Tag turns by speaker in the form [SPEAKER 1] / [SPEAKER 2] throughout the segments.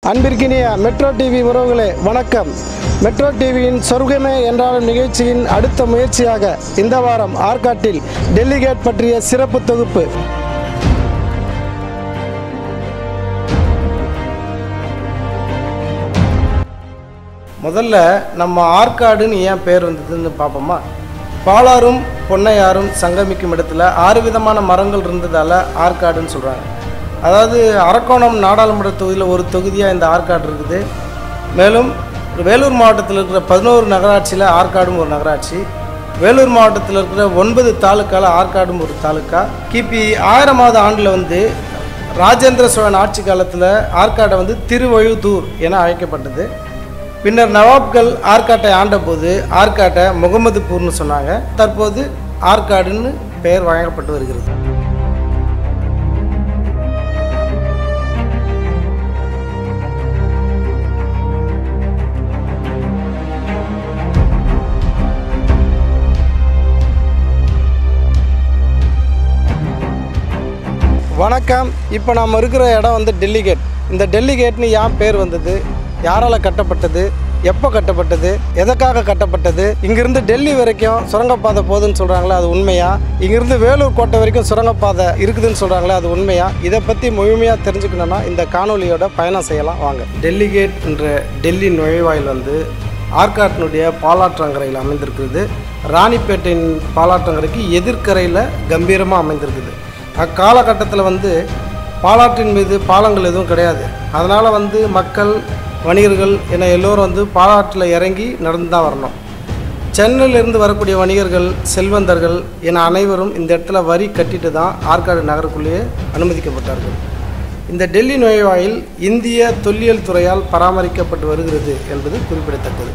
[SPEAKER 1] அன்பிற்கினிய metro TV உறவுகளே வணக்கம் மெட்ரோ டிவியின் சொர்க்கமே என்றாலும் நிகழ்ச்சியின் அடுத்த முயற்சியாக இந்த வாரம் ஆர்காட்டில் டெல்லிகேட் பற்றிய சிறப்பு தொகுப்பு முதல்ல நம்ம ஆற்காடுன்னு ஏன் பேர் வந்ததுன்னு பார்ப்போமா பாலாறும் பொன்னையாறும் சங்கமிக்கும் இடத்துல ஆறு விதமான மரங்கள் இருந்ததால் ஆற்காடுன்னு சொல்கிறாங்க அதாவது அரக்கோணம் நாடாளுமன்ற தொகுதியில் ஒரு தொகுதியாக இந்த ஆற்காடு இருக்குது மேலும் வேலூர் மாவட்டத்தில் இருக்கிற பதினோரு நகராட்சியில் ஆற்காடும் ஒரு நகராட்சி வேலூர் மாவட்டத்தில் இருக்கிற ஒன்பது தாலுக்காவில் ஆற்காடும் ஒரு தாலுக்கா கிபி ஆயிரமாவது ஆண்டில் வந்து ராஜேந்திர சோழன் ஆட்சி காலத்தில் ஆற்காடை வந்து திருவழுதூர் என அழைக்கப்பட்டது பின்னர் நவாப்கள் ஆற்காட்டை ஆண்டபோது ஆற்காட்டை முகமதுபூர்னு சொன்னாங்க தற்போது ஆற்காடுன்னு பெயர் வழங்கப்பட்டு வருகிறது வணக்கம் இப்போ நாம் இருக்கிற இடம் வந்து டெல்லி கேட் இந்த டெல்லி கேட்னு ஏன் பேர் வந்தது யாரால் கட்டப்பட்டது எப்போ கட்டப்பட்டது எதற்காக கட்டப்பட்டது இங்கிருந்து டெல்லி வரைக்கும் சுரங்கப்பாதை போகுதுன்னு சொல்கிறாங்களே அது உண்மையா இங்கிருந்து வேலூர் கோட்டை வரைக்கும் சுரங்கப்பாதை இருக்குதுன்னு சொல்கிறாங்களே அது உண்மையா இதை பற்றி முழுமையாக தெரிஞ்சுக்கணுன்னா இந்த காணொலியோட பயணம் செய்யலாம் வாங்க டெல்லி கேட் என்ற டெல்லி நுழைவாயில் வந்து ஆற்காட்டினுடைய பாலாற்றங்கரையில் அமைந்திருக்கிறது ராணிப்பேட்டையின் பாலாற்றங்கரைக்கு எதிர்க்கரையில் கம்பீரமாக அமைந்திருக்குது அக்காலகட்டத்தில் வந்து பாலாற்றின் மீது பாலங்கள் எதுவும் கிடையாது அதனால் வந்து மக்கள் வணிகர்கள் என எல்லோரும் வந்து பாலாற்றில் இறங்கி நடந்து தான் வரணும் சென்னையிலிருந்து வரக்கூடிய வணிகர்கள் செல்வந்தர்கள் என அனைவரும் இந்த இடத்துல வரி கட்டிட்டு தான் ஆற்காடு நகருக்குள்ளேயே அனுமதிக்கப்பட்டார்கள் இந்த டெல்லி நுழைவாயில் இந்திய தொல்லியல் துறையால் பராமரிக்கப்பட்டு வருகிறது என்பது குறிப்பிடத்தக்கது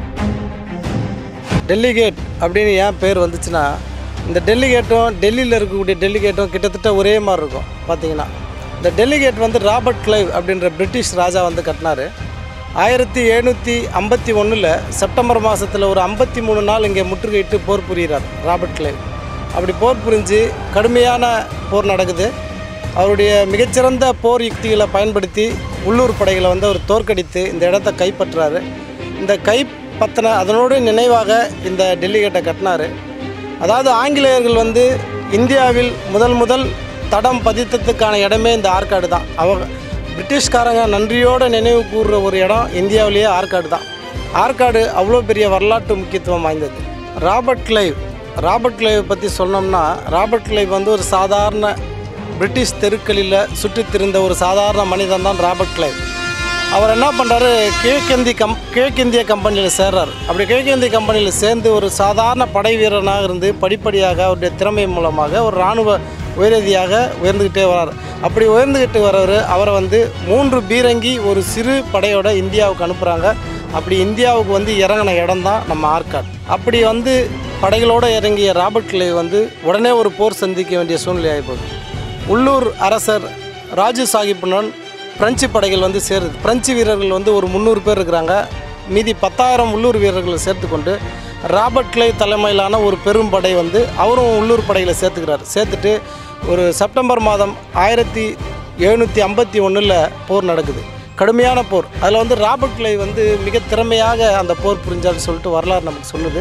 [SPEAKER 1] டெல்லி கேட் அப்படின்னு ஏன் பேர் வந்துச்சுன்னா இந்த டெல்லி கேட்டும் டெல்லியில் இருக்கக்கூடிய டெல்லி கேட்டும் கிட்டத்தட்ட ஒரே மாதிரி இருக்கும் பார்த்தீங்கன்னா இந்த டெல்லி கேட் வந்து ராபர்ட் கிளைவ் அப்படின்ற பிரிட்டிஷ் ராஜா வந்து கட்டினார் ஆயிரத்தி எழுநூற்றி ஐம்பத்தி ஒன்றில் செப்டம்பர் மாதத்தில் ஒரு ஐம்பத்தி மூணு நாள் இங்கே முற்றுகையிட்டு போர் புரிகிறார் ராபர்ட் கிளைவ் அப்படி போர் புரிஞ்சு கடுமையான போர் நடக்குது அவருடைய மிகச்சிறந்த போர் யுக்திகளை பயன்படுத்தி உள்ளூர் படைகளை வந்து அவர் தோற்கடித்து இந்த இடத்த கைப்பற்றுறாரு இந்த கைப்பற்றின அதனோடு நினைவாக இந்த டெல்லி கேட்டை கட்டினார் அதாவது ஆங்கிலேயர்கள் வந்து இந்தியாவில் முதல் முதல் தடம் பதித்ததுக்கான இடமே இந்த ஆற்காடு தான் அவங்க பிரிட்டிஷ்காரங்க நன்றியோடு நினைவு கூறுற ஒரு இடம் இந்தியாவிலேயே ஆற்காடு தான் ஆற்காடு அவ்வளோ பெரிய வரலாற்று முக்கியத்துவம் வாய்ந்தது ராபர்ட் கிளைவ் ராபர்ட் கிளைவ் பற்றி சொன்னோம்னா ராபர்ட் கிளைவ் வந்து ஒரு சாதாரண பிரிட்டிஷ் தெருக்களில் சுற்றித் திரிந்த ஒரு சாதாரண மனிதன் தான் ராபர்ட் கிளைவ் அவர் என்ன பண்ணுறாரு கிழக்கிந்தி கம் கிழக்கிந்திய கம்பெனியில் சேர்றார் அப்படி கிழக்கிந்திய கம்பெனியில் சேர்ந்து ஒரு சாதாரண படை வீரனாக இருந்து படிப்படியாக அவருடைய திறமை மூலமாக ஒரு இராணுவ உயரதியாக உயர்ந்துக்கிட்டே வரார் அப்படி உயர்ந்துக்கிட்டு வரவர் அவரை வந்து மூன்று பீரங்கி ஒரு சிறு படையோட இந்தியாவுக்கு அனுப்புகிறாங்க அப்படி இந்தியாவுக்கு வந்து இறங்கின இடம் தான் நம்ம ஆற்காடு அப்படி வந்து படைகளோடு இறங்கிய ராபர்ட் கிளே வந்து உடனே ஒரு போர் சந்திக்க வேண்டிய சூழ்நிலை ஆகிப்போகுது உள்ளூர் அரசர் ராஜு சாஹிப்புடன் பிரெஞ்சு படைகள் வந்து சேருது பிரெஞ்சு வீரர்கள் வந்து ஒரு முந்நூறு பேர் இருக்கிறாங்க மீதி பத்தாயிரம் உள்ளூர் வீரர்களை சேர்த்துக்கொண்டு ராபர்ட் கிளை தலைமையிலான ஒரு பெரும் படை வந்து அவரும் உள்ளூர் படைகளை சேர்த்துக்கிறார் சேர்த்துட்டு ஒரு செப்டம்பர் மாதம் ஆயிரத்தி எழுநூற்றி ஐம்பத்தி ஒன்றில் போர் நடக்குது கடுமையான போர் அதில் வந்து ராபர்ட் கிளை வந்து மிக திறமையாக அந்த போர் புரிஞ்சார்னு சொல்லிட்டு வரலாறு நமக்கு சொல்லுது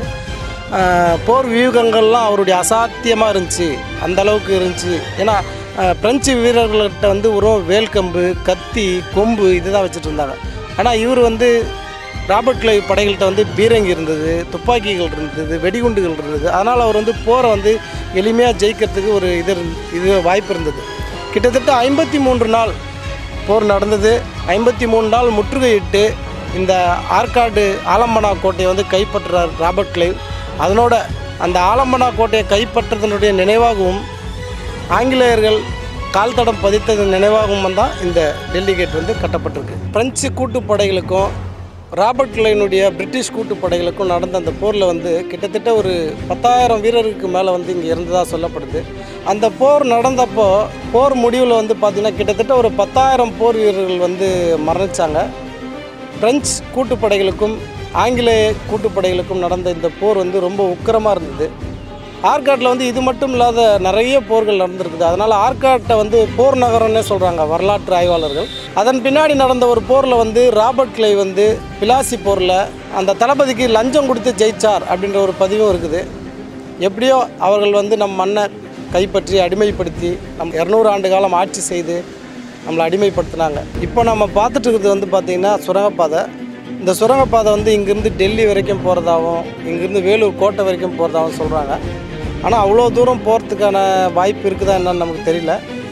[SPEAKER 1] ஆஹ் போர் வியூகங்கள்லாம் அவருடைய அசாத்தியமாக இருந்துச்சு அந்த அளவுக்கு இருந்துச்சு ஏன்னா ஆஹ் பிரெஞ்சு வீரர்கள்கிட்ட வந்து ஒரு வேல்கம்பு கத்தி கொம்பு இதுதான் வச்சுட்டு இருந்தாங்க ஆனால் இவர் வந்து ராபர்ட் கிளைவ் படைகள்கிட்ட வந்து பீரங்கி இருந்தது துப்பாக்கிகள் இருந்தது வெடிகுண்டுகள் இருந்தது அதனால் அவர் வந்து போரை வந்து எளிமையாக ஜெயிக்கிறதுக்கு ஒரு இது இருந்- இது வாய்ப்பு இருந்தது கிட்டத்தட்ட ஐம்பத்தி மூன்று நாள் போர் நடந்தது ஐம்பத்தி மூணு நாள் முற்றுகையிட்டு இந்த ஆற்காடு ஆலம்பனா கோட்டையை வந்து கைப்பற்றுறார் ராபர்ட் கிளைவ் அதனோட அந்த ஆலம்பனா கோட்டையை கைப்பற்றதனுடைய நினைவாகவும் ஆங்கிலேயர்கள் கால் தடம் பதித்ததன் நினைவாகவும் தான் இந்த டெல்லி கேட் வந்து கட்டப்பட்டிருக்கு பிரெஞ்சு கூட்டுப்படைகளுக்கும் ராபர்ட் கிளைனுடைய பிரிட்டிஷ் கூட்டுப்படைகளுக்கும் நடந்த அந்த போரில் வந்து கிட்டத்தட்ட ஒரு பத்தாயிரம் வீரருக்கு மேலே வந்து இங்கே இருந்ததாக சொல்லப்படுது அந்த போர் நடந்தப்போ போர் முடிவில் வந்து பார்த்திங்கன்னா கிட்டத்தட்ட ஒரு பத்தாயிரம் போர் வீரர்கள் வந்து மரணிச்சாங்க பிரெஞ்சு கூட்டுப்படைகளுக்கும் ஆங்கிலேய கூட்டுப்படைகளுக்கும் நடந்த இந்த போர் வந்து ரொம்ப உக்கிரமாக இருந்தது ஆற்காட்டில் வந்து இது மட்டும் இல்லாத நிறைய போர்கள் நடந்திருக்குது அதனால் ஆற்காட்டை வந்து போர் நகரம்னே சொல்கிறாங்க வரலாற்று ஆய்வாளர்கள் அதன் பின்னாடி நடந்த ஒரு போரில் வந்து ராபர்ட் கிளை வந்து பிலாசி போரில் அந்த தளபதிக்கு லஞ்சம் கொடுத்து ஜெயிச்சார் அப்படின்ற ஒரு பதிவும் இருக்குது எப்படியோ அவர்கள் வந்து நம் மண்ணை கைப்பற்றி அடிமைப்படுத்தி நம் இரநூறு ஆண்டு காலம் ஆட்சி செய்து நம்மளை அடிமைப்படுத்தினாங்க இப்போ நம்ம பார்த்துட்டு இருக்கிறது வந்து பார்த்திங்கன்னா சுரங்கப்பாதை இந்த சுரங்கப்பாதை வந்து இங்கேருந்து டெல்லி வரைக்கும் போகிறதாகவும் இங்கேருந்து வேலூர் கோட்டை வரைக்கும் போகிறதாகவும் சொல்கிறாங்க ஆனால் அவ்வளோ தூரம் போகிறதுக்கான வாய்ப்பு இருக்குதா என்னன்னு நமக்கு தெரியல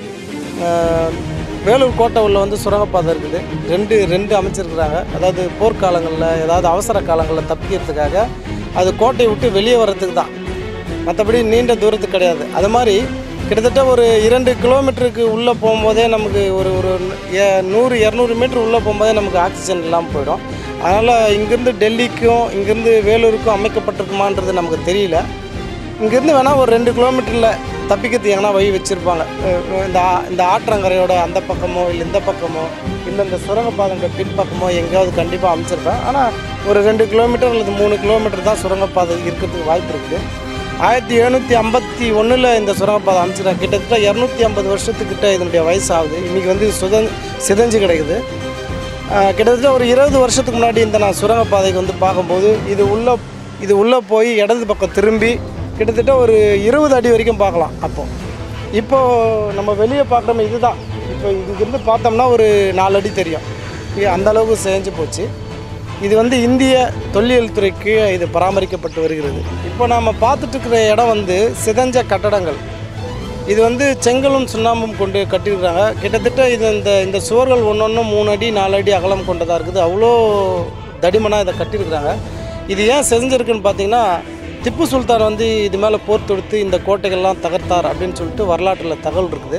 [SPEAKER 1] அஹ், வேலூர் கோட்டை உள்ள வந்து சுரங்கப்பாதை இருக்குது ரெண்டு ரெண்டு அமைச்சிருக்கிறாங்க அதாவது போர்க்காலங்களில் ஏதாவது அவசர காலங்களில் தப்பிக்கிறதுக்காக அது கோட்டையை விட்டு வெளியே வர்றதுக்கு தான் மற்றபடி நீண்ட தூரத்துக்கு கிடையாது அது மாதிரி கிட்டத்தட்ட ஒரு இரண்டு கிலோமீட்டருக்கு உள்ளே போகும்போதே நமக்கு ஒரு ஒரு எ- நூறு இரநூறு மீட்டர் உள்ளே போகும்போதே நமக்கு ஆக்சிஜன் இல்லாமல் போயிடும் அதனால் இங்கேருந்து டெல்லிக்கும் இங்கேருந்து வேலூருக்கும் அமைக்கப்பட்டிருக்குமான்றது நமக்கு தெரியல இங்கேருந்து வேணால் ஒரு ரெண்டு கிலோமீட்டரில் தப்பிக்கிறதுக்கு எங்கன்னா வழி வச்சுருப்பாங்க இந்த ஆ- இந்த ஆற்றங்கரையோட அந்த பக்கமோ இல்லை இந்த பக்கமோ இல்லை இந்த சுரங்கப்பாதையோட பின்பக்கமோ எங்கேயாவது கண்டிப்பாக அமைச்சிருப்பேன் ஆனால் ஒரு ரெண்டு கிலோமீட்டர் அல்லது மூணு கிலோமீட்டர் தான் சுரங்கப்பாதை இருக்கிறதுக்கு வாய்ப்பு இருக்குது ஆயிரத்தி எழுநூற்றி ஐம்பத்தி ஒன்றில் இந்த சுரங்கப்பாதை அமைச்சிருக்காங்க கிட்டத்தட்ட இரநூத்தி ஐம்பது வருஷத்துக்கிட்ட இதனுடைய வயசு ஆகுது இன்றைக்கி வந்து சுதன் சிதைஞ்சு கிடைக்குது ஆஹ் கிட்டத்தட்ட ஒரு இருபது வருஷத்துக்கு முன்னாடி இந்த நான் சுரங்கப்பாதைக்கு வந்து பார்க்கும்போது இது உள்ளே இது உள்ளே போய் இடது பக்கம் திரும்பி கிட்டத்தட்ட ஒரு இருபது அடி வரைக்கும் பார்க்கலாம் அப்போ இப்போ நம்ம வெளியே பார்க்குறோம் இதுதான் இப்போ இதுலேருந்து பார்த்தோம்னா ஒரு நாலு அடி தெரியும் இது அந்த அளவுக்கு செஞ்சு போச்சு இது வந்து இந்திய தொல்லியல் துறைக்கு இது பராமரிக்கப்பட்டு வருகிறது இப்போ நாம் பார்த்துட்டு இருக்கிற இடம் வந்து சிதைஞ்ச கட்டடங்கள் இது வந்து செங்கலும் சுண்ணாம்பும் கொண்டு கட்டியிருக்கிறாங்க கிட்டத்தட்ட இது இந்த இந்த சுவர்கள் ஒன்று ஒன்று மூணு அடி நாலு அடி அகலம் கொண்டதாக இருக்குது அவ்வளோ தடிமனாக இதை கட்டியிருக்கிறாங்க இது ஏன் செஞ்சிருக்குன்னு பார்த்தீங்கன்னா திப்பு சுல்தான் வந்து இது மேலே போர் தொடுத்து இந்த கோட்டைகள்லாம் தகர்த்தார் அப்படின்னு சொல்லிட்டு வரலாற்றில் தகவல் இருக்குது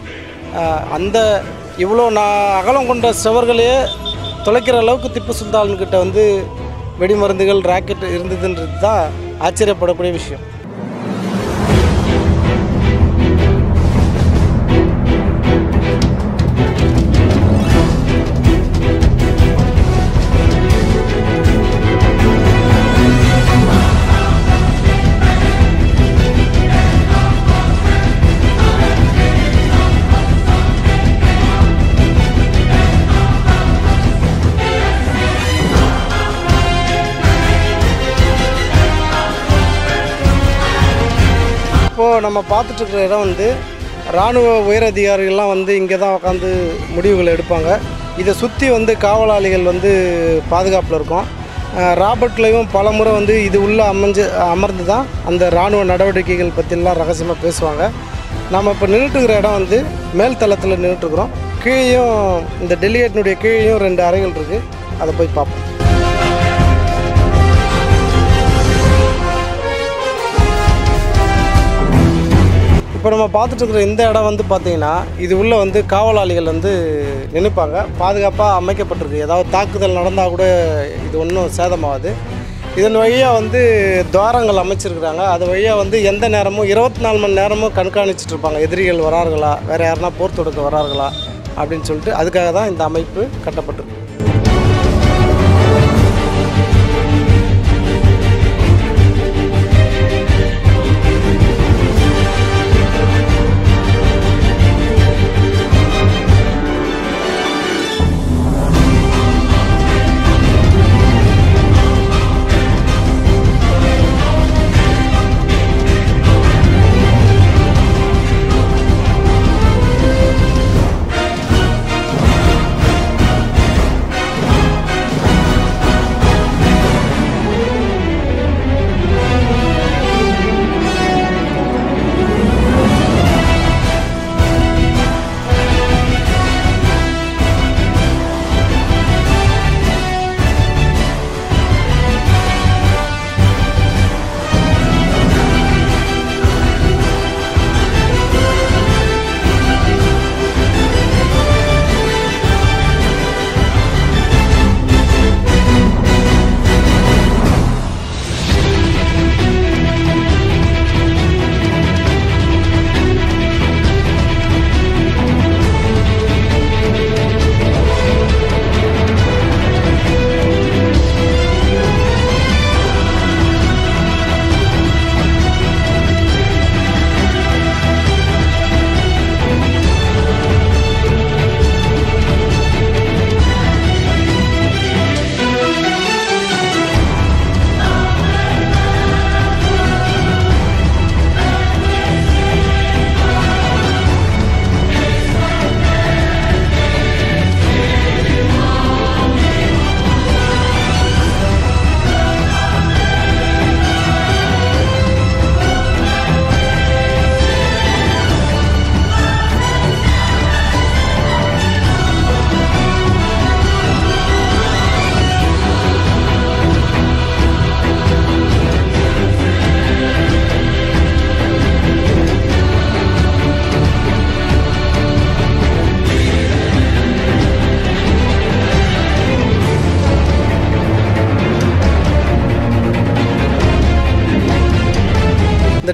[SPEAKER 1] ஆஹ் அந்த இவ்வளோ நான் அகலம் கொண்ட சுவர்களையே தொலைக்கிற அளவுக்கு திப்பு சுல்தான்கிட்ட வந்து வெடிமருந்துகள் ராக்கெட் இருந்ததுன்றது தான் ஆச்சரியப்படக்கூடிய விஷயம் இப்போது நம்ம பார்த்துட்டு இருக்கிற இடம் வந்து இராணுவ உயரதிகாரிகள்லாம் வந்து இங்கே தான் உட்காந்து முடிவுகள் எடுப்பாங்க இதை சுற்றி வந்து காவலாளிகள் வந்து பாதுகாப்பில் இருக்கும் அஹ் ராபர்ட்லேயும் பல முறை வந்து இது உள்ளே அமைஞ்சு அமர்ந்து தான் அந்த இராணுவ நடவடிக்கைகள் பற்றிலாம் ரகசியமாக பேசுவாங்க நம்ம இப்போ நின்றுட்டுருக்கிற இடம் வந்து மேல் தளத்தில் நின்றுட்டுருக்குறோம் கீழேயும் இந்த டெல்லிகேட்டினுடைய கீழேயும் ரெண்டு அறைகள் இருக்குது அதை போய் பார்ப்போம் இப்போ நம்ம பார்த்துட்டு இருக்கிற இந்த இடம் வந்து பார்த்தீங்கன்னா இது உள்ள வந்து காவலாளிகள் வந்து நினைப்பாங்க பாதுகாப்பாக அமைக்கப்பட்டிருக்கு ஏதாவது தாக்குதல் நடந்தால் கூட இது ஒன்றும் சேதமாகாது இதன் வழியாக வந்து துவாரங்கள் அமைச்சிருக்கிறாங்க அது வழியாக வந்து எந்த நேரமும் இருபத்தி நாலு மணி நேரமும் கண்காணிச்சிட்டு இருப்பாங்க எதிரிகள் வரார்களா வேறு யாருனா போர் தொடுக்க வரார்களா அப்படின்னு சொல்லிட்டு அதுக்காக தான் இந்த அமைப்பு கட்டப்பட்டிருக்கு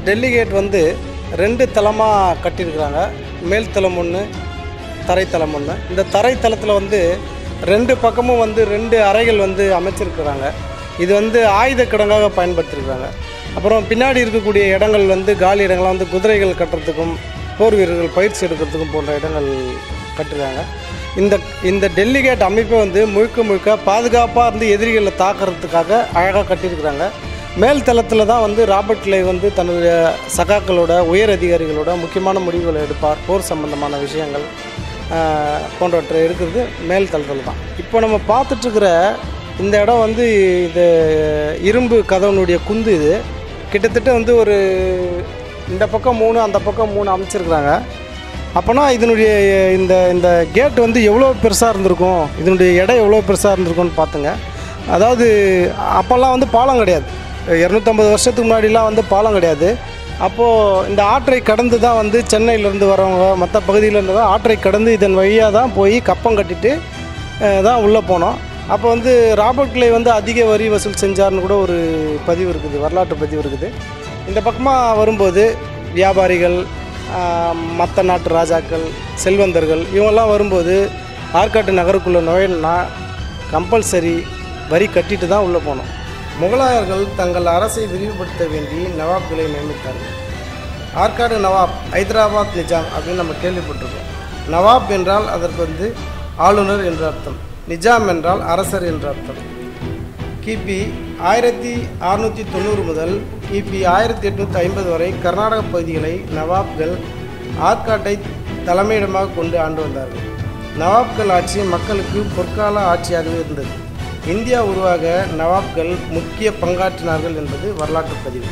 [SPEAKER 1] டெல்லி கேட் வந்து ரெண்டு தளமாக கட்டியிருக்கிறாங்க மேல் தளம் ஒன்று தரைத்தளம் ஒன்று இந்த தரைத்தளத்தில் வந்து ரெண்டு பக்கமும் வந்து ரெண்டு அறைகள் வந்து அமைச்சிருக்கிறாங்க இது வந்து ஆயுத கிடங்காக பயன்படுத்தியிருக்கிறாங்க அப்புறம் பின்னாடி இருக்கக்கூடிய இடங்கள் வந்து காலி இடங்கள்லாம் வந்து குதிரைகள் கட்டுறதுக்கும் போர் வீரர்கள் பயிற்சி எடுக்கிறதுக்கும் போன்ற இடங்கள் கட்டுறாங்க இந்த இந்த டெல்லி கேட் அமைப்பை வந்து முழுக்க முழுக்க பாதுகாப்பாக இருந்து எதிரிகளை தாக்குறதுக்காக அழகாக கட்டியிருக்கிறாங்க மேல் தளத்தில் தான் வந்து ராபர்ட் கிளை வந்து தன்னுடைய சகாக்களோட உயர் அதிகாரிகளோட முக்கியமான முடிவுகளை எடுப்பார் போர் சம்பந்தமான விஷயங்கள் ஆஹ், போன்றவற்றை இருக்கிறது மேல் தளத்தில் தான் இப்போ நம்ம பார்த்துட்ருக்கிற இந்த இடம் வந்து இது இரும்பு கதவனுடைய குந்து இது கிட்டத்தட்ட வந்து ஒரு இந்த பக்கம் மூணு அந்த பக்கம் மூணு அமைச்சிருக்கிறாங்க அப்போனா இதனுடைய இந்த இந்த கேட் வந்து எவ்வளோ பெருசாக இருந்திருக்கும் இதனுடைய எடை எவ்வளோ பெருசாக இருந்திருக்கும்னு பார்த்துங்க அதாவது அப்போல்லாம் வந்து பாலம் கிடையாது இரநூத்தம்பது வருஷத்துக்கு முன்னாடிலாம் வந்து பாலம் கிடையாது அப்போது இந்த ஆற்றை கடந்து தான் வந்து சென்னையிலேருந்து வரவங்க மற்ற பகுதியிலேருந்து தான் ஆற்றை கடந்து இதன் வழியாக தான் போய் கப்பம் கட்டிட்டு அஹ், தான் உள்ளே போனோம் அப்போ வந்து ராபர்ட் கிளை வந்து அதிக வரி வசூல் செஞ்சார்னு கூட ஒரு பதிவு இருக்குது வரலாற்று பதிவு இருக்குது இந்த பக்கமாக வரும்போது வியாபாரிகள் மற்ற நாட்டு ராஜாக்கள் செல்வந்தர்கள் இவங்கெல்லாம் வரும்போது ஆற்காட்டு நகருக்குள்ளே நுழையணும்னா கம்பல்சரி வரி கட்டிட்டு தான் உள்ளே போனோம் முகலாயர்கள் தங்கள் அரசை விரிவுபடுத்த வேண்டி நவாப்களை நியமித்தார்கள் ஆற்காடு நவாப் ஹைதராபாத் நிஜாம் அப்படின்னு நம்ம கேள்விப்பட்டிருக்கோம் நவாப் என்றால் அதற்கு வந்து ஆளுநர் என்று அர்த்தம் நிஜாம் என்றால் அரசர் என்று அர்த்தம் கிபி ஆயிரத்தி அறுநூற்றி தொண்ணூறு முதல் கிபி ஆயிரத்தி எட்நூற்றி ஐம்பது வரை கர்நாடக பகுதிகளை நவாப்கள் ஆற்காட்டை தலைமையிடமாக கொண்டு ஆண்டு வந்தார்கள் நவாப்கள் ஆட்சி மக்களுக்கு பொற்கால ஆட்சியாகவே இருந்தது இந்தியா உருவாக நவாப்கள் முக்கிய பங்காற்றினார்கள் என்பது வரலாற்று பதிவு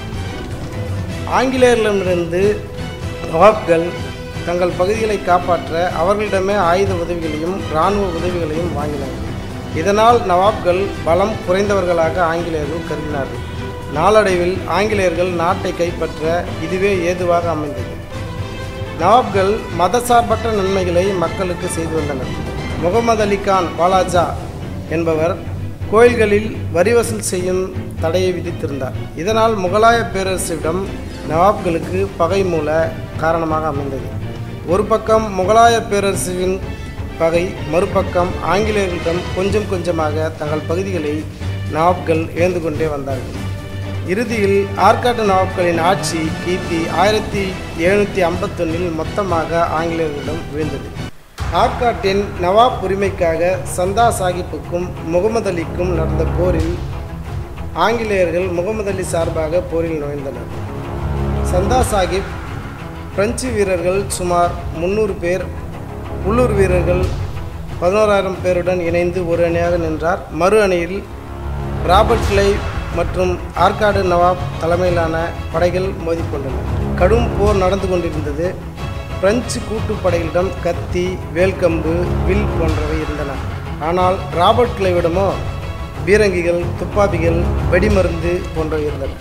[SPEAKER 1] ஆங்கிலேயர்களிடமிருந்து நவாப்கள் தங்கள் பகுதிகளை காப்பாற்ற அவர்களிடமே ஆயுத உதவிகளையும் இராணுவ உதவிகளையும் வாங்கினார்கள் இதனால் நவாப்கள் பலம் குறைந்தவர்களாக ஆங்கிலேயர்கள் கருதினார்கள் நாளடைவில் ஆங்கிலேயர்கள் நாட்டை கைப்பற்ற இதுவே ஏதுவாக அமைந்தது நவாப்கள் மதசார்பற்ற நன்மைகளை மக்களுக்கு செய்து வந்தனர் முகமது அலி கான் வாலாஜா என்பவர் கோயில்களில் வரி வசூல் செய்யும் தடையை விதித்திருந்தார் இதனால் முகலாய பேரரசிடம் நவாப்களுக்கு பகை மூல காரணமாக அமைந்தது ஒரு பக்கம் முகலாய பேரரசின் பகை மறுபக்கம் ஆங்கிலேயர்களிடம் கொஞ்சம் கொஞ்சமாக தங்கள் பகுதிகளை நவாப்கள் இழந்து கொண்டே வந்தார்கள் இறுதியில் ஆற்காட்டு நவாப்களின் ஆட்சி கிபி ஆயிரத்தி எழுநூற்றி ஐம்பத்தொன்னில் மொத்தமாக ஆங்கிலேயர்களிடம் வீழ்ந்தது ஆற்காட்டின் நவாப் உரிமைக்காக சந்தா சாஹிப்புக்கும் முகமது அலிக்கும் நடந்த போரில் ஆங்கிலேயர்கள் முகமது அலி சார்பாக போரில் நுழைந்தனர் சந்தா சாஹிப் பிரெஞ்சு வீரர்கள் சுமார் முந்நூறு பேர் உள்ளூர் வீரர்கள் பதினோராயிரம் பேருடன் இணைந்து ஒரு அணியாக நின்றார் மறு அணியில் ராபர்ட் கிளைவ் மற்றும் ஆற்காடு நவாப் தலைமையிலான படைகள் மோதிக்கொண்டன கடும் போர் நடந்து கொண்டிருந்தது பிரெஞ்சு கூட்டுப்படைகளிடம் கத்தி வேல்கம்பு வில் போன்றவை இருந்தன ஆனால் ராபர்ட் கிளைவிடமோ பீரங்கிகள் துப்பாக்கிகள் வெடிமருந்து போன்றவை இருந்தன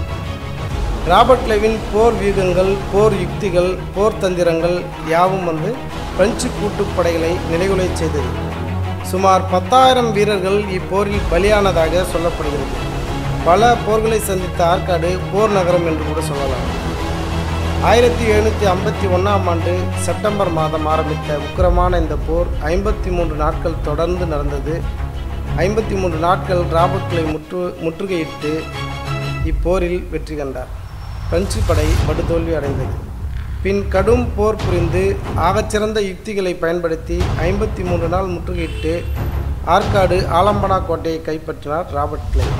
[SPEAKER 1] ராபர்ட் லெவின் போர் வியூகங்கள் போர் யுக்திகள் போர் தந்திரங்கள் யாவும் வந்து பிரெஞ்சு கூட்டுப்படைகளை நிலைகுலைச் செய்தது சுமார் பத்தாயிரம் வீரர்கள் இப்போரில் பலியானதாக சொல்லப்படுகிறது பல போர்களை சந்தித்த ஆற்காடு போர் நகரம் என்று கூட சொல்லலாம் ஆயிரத்தி எழுநூற்றி ஐம்பத்தி ஒன்றாம் ஆண்டு செப்டம்பர் மாதம் ஆரம்பித்த உக்கிரமான இந்த போர் ஐம்பத்தி மூன்று நாட்கள் தொடர்ந்து நடந்தது ஐம்பத்தி மூன்று நாட்கள் ராபர்ட்களை முற்று முற்றுகையிட்டு இப்போரில் வெற்றி கண்டார் பிரெஞ்சு படை படுதோல்வி அடைந்தது பின் கடும் போர் புரிந்து ஆகச்சிறந்த யுக்திகளை பயன்படுத்தி ஐம்பத்தி மூன்று நாள் முற்றுகையிட்டு ஆற்காடு ஆலம்பனா கோட்டையை கைப்பற்றினார் ராபர்ட் கிளை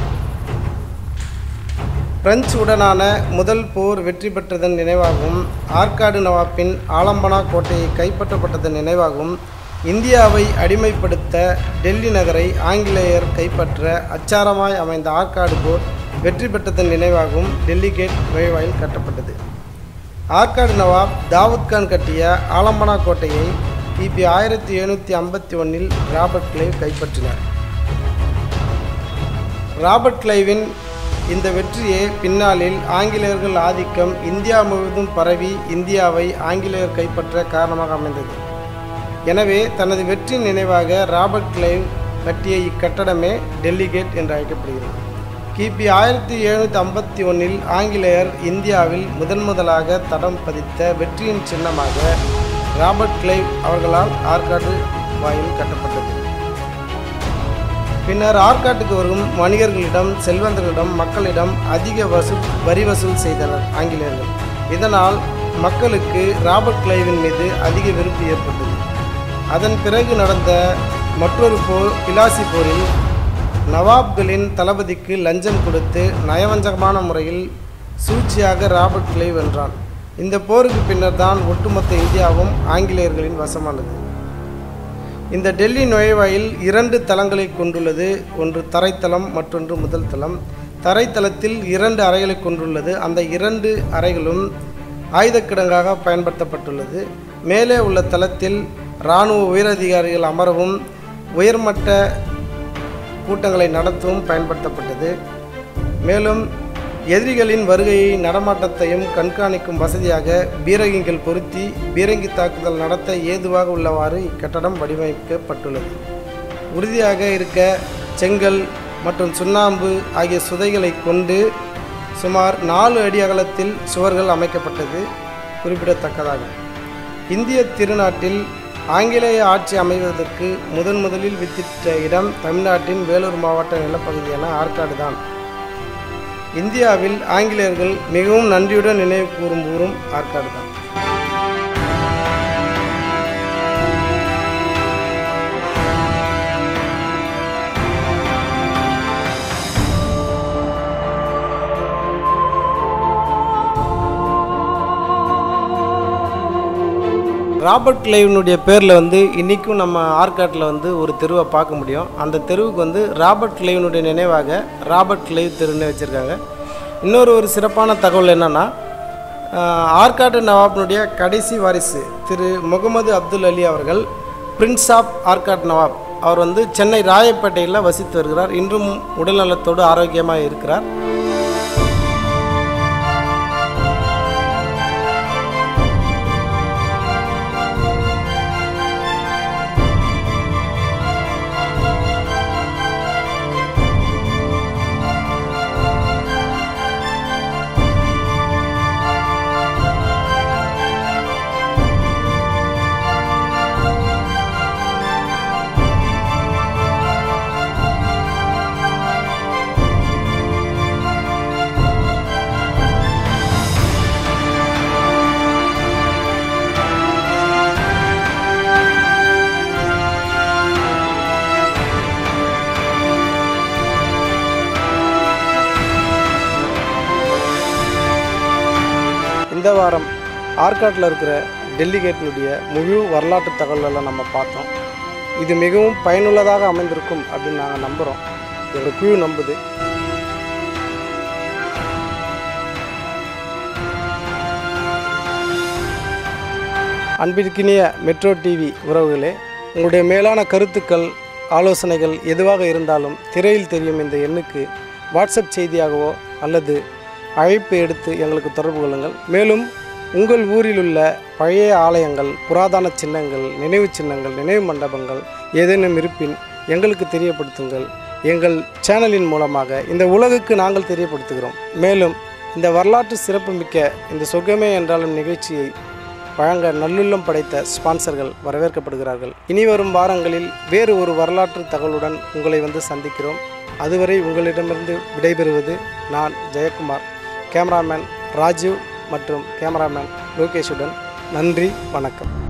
[SPEAKER 1] பிரெஞ்சு உடனான முதல் போர் வெற்றி பெற்றதன் நினைவாகவும் ஆற்காடு நவாப்பின் ஆலம்பனா கோட்டையை கைப்பற்றப்பட்டதன் நினைவாகவும் இந்தியாவை அடிமைப்படுத்த டெல்லி நகரை ஆங்கிலேயர் கைப்பற்ற அச்சாரமாய் அமைந்த ஆற்காடு போர் வெற்றி பெற்றதன் நினைவாகவும் டெல்லி கேட் நுழைவாயில் கட்டப்பட்டது ஆற்காடு நவாப் தாவூத் கான் கட்டிய ஆலம்பனா கோட்டையை கிபி ஆயிரத்தி எழுநூற்றி ஐம்பத்தி ஒன்றில் ராபர்ட் கிளைவ் கைப்பற்றினார் ராபர்ட் கிளைவின் இந்த வெற்றியே பின்னாளில் ஆங்கிலேயர்கள் ஆதிக்கம் இந்தியா முழுவதும் பரவி இந்தியாவை ஆங்கிலேயர் கைப்பற்ற காரணமாக அமைந்தது எனவே தனது வெற்றியின் நினைவாக ராபர்ட் கிளைவ் கட்டிய இக்கட்டடமே டெல்லி கேட் என்று அழைக்கப்படுகிறது கிபி ஆயிரத்தி எழுநூற்றி ஐம்பத்தி ஒன்றில் ஆங்கிலேயர் இந்தியாவில் முதன் முதலாக தடம் பதித்த வெற்றியின் சின்னமாக ராபர்ட் கிளைவ் அவர்களால் ஆற்காடு வாயில் கட்டப்பட்டது பின்னர் ஆற்காட்டுக்கு வரும் வணிகர்களிடம் செல்வந்தர்களிடம் மக்களிடம் அதிக வசூல் வரி வசூல் செய்தனர் ஆங்கிலேயர்கள் இதனால் மக்களுக்கு ராபர்ட் கிளைவின் மீது அதிக வெறுப்பு ஏற்பட்டது அதன் பிறகு நடந்த மற்றொரு போர் பிலாசி போரில் நவாப்களின் தளபதிக்கு லஞ்சம் கொடுத்து நயவஞ்சகமான முறையில் சூழ்ச்சியாக ராபர்ட் கிளைவ் வென்றான் இந்த போருக்கு பின்னர் தான் ஒட்டுமொத்த இந்தியாவும் ஆங்கிலேயர்களின் வசமானது இந்த டெல்லி நுழைவாயில் இரண்டு தளங்களை கொண்டுள்ளது ஒன்று தரைத்தளம் மற்றொன்று முதல் தளம் தரைத்தளத்தில் இரண்டு அறைகளை கொண்டுள்ளது அந்த இரண்டு அறைகளும் ஆயுதக்கிடங்காக பயன்படுத்தப்பட்டுள்ளது மேலே உள்ள தளத்தில் இராணுவ உயரதிகாரிகள் அமரவும் உயர்மட்ட கூட்டங்களை நடத்தவும் பயன்படுத்தப்பட்டது மேலும் எதிரிகளின் வருகையை நடமாட்டத்தையும் கண்காணிக்கும் வசதியாக பீரங்கிகள் பொருத்தி பீரங்கி தாக்குதல் நடத்த ஏதுவாக உள்ளவாறு இக்கட்டடம் வடிவமைக்கப்பட்டுள்ளது உறுதியாக இருக்க செங்கல் மற்றும் சுண்ணாம்பு ஆகிய சுதைகளை கொண்டு சுமார் நாலு அடி அகலத்தில் சுவர்கள் அமைக்கப்பட்டது குறிப்பிடத்தக்கதாகும் இந்திய திருநாட்டில் ஆங்கிலேய ஆட்சி அமைவதற்கு முதன் முதலில் வித்திட்ட இடம் தமிழ்நாட்டின் வேலூர் மாவட்ட நிலப்பகுதியான ஆற்காடு தான் இந்தியாவில் ஆங்கிலேயர்கள் மிகவும் நன்றியுடன் நினைவு கூறும் ஊரும் ஆற்காடு தான் ராபர்ட் கிளைவனுடைய பேரில் வந்து இன்றைக்கும் நம்ம ஆற்காட்டில் வந்து ஒரு தெருவை பார்க்க முடியும் அந்த தெருவுக்கு வந்து ராபர்ட் கிளைவனுடைய நினைவாக ராபர்ட் கிளைவ் தெருன்னு வச்சுருக்காங்க இன்னொரு ஒரு சிறப்பான தகவல் என்னென்னா ஆற்காட்டு நவாப்னுடைய கடைசி வாரிசு திரு முகமது அப்துல் அலி அவர்கள் பிரின்ஸ் ஆஃப் ஆர்காட் நவாப் அவர் வந்து சென்னை ராயப்பேட்டையில் வசித்து வருகிறார் இன்றும் உடல்நலத்தோடு ஆரோக்கியமாக இருக்கிறார் இந்த வாரம் ஆற்காட்டில் இருக்கிற டெல்லி கேட்டினுடைய முழு வரலாற்று தகவல்களை நம்ம பார்த்தோம் இது மிகவும் பயனுள்ளதாக அமைந்திருக்கும் அப்படின்னு நாங்கள் நம்புகிறோம் எங்கள் குழு நம்புது அன்பிற்கினிய மெட்ரோ டிவி உறவுகளே உங்களுடைய மேலான கருத்துக்கள் ஆலோசனைகள் எதுவாக இருந்தாலும் திரையில் தெரியும் இந்த எண்ணுக்கு வாட்ஸ்அப் செய்தியாகவோ அல்லது அழைப்பு எடுத்து எங்களுக்கு தொடர்பு கொள்ளுங்கள் மேலும் உங்கள் ஊரில் உள்ள பழைய ஆலயங்கள் புராதன சின்னங்கள் நினைவு சின்னங்கள் நினைவு மண்டபங்கள் ஏதேனும் இருப்பின் எங்களுக்கு தெரியப்படுத்துங்கள் எங்கள் சேனலின் மூலமாக இந்த உலகுக்கு நாங்கள் தெரியப்படுத்துகிறோம் மேலும் இந்த வரலாற்று சிறப்புமிக்க இந்த சொர்க்கமே என்றாலும் நிகழ்ச்சியை வழங்க நல்லுள்ளம் படைத்த ஸ்பான்சர்கள் வரவேற்கப்படுகிறார்கள் இனி வரும் வாரங்களில் வேறு ஒரு வரலாற்று தகவலுடன் உங்களை வந்து சந்திக்கிறோம் அதுவரை உங்களிடமிருந்து விடைபெறுவது நான் ஜெயக்குமார் கேமராமேன் ராஜீவ் மற்றும் கேமராமேன் லோகேஷுடன் நன்றி வணக்கம்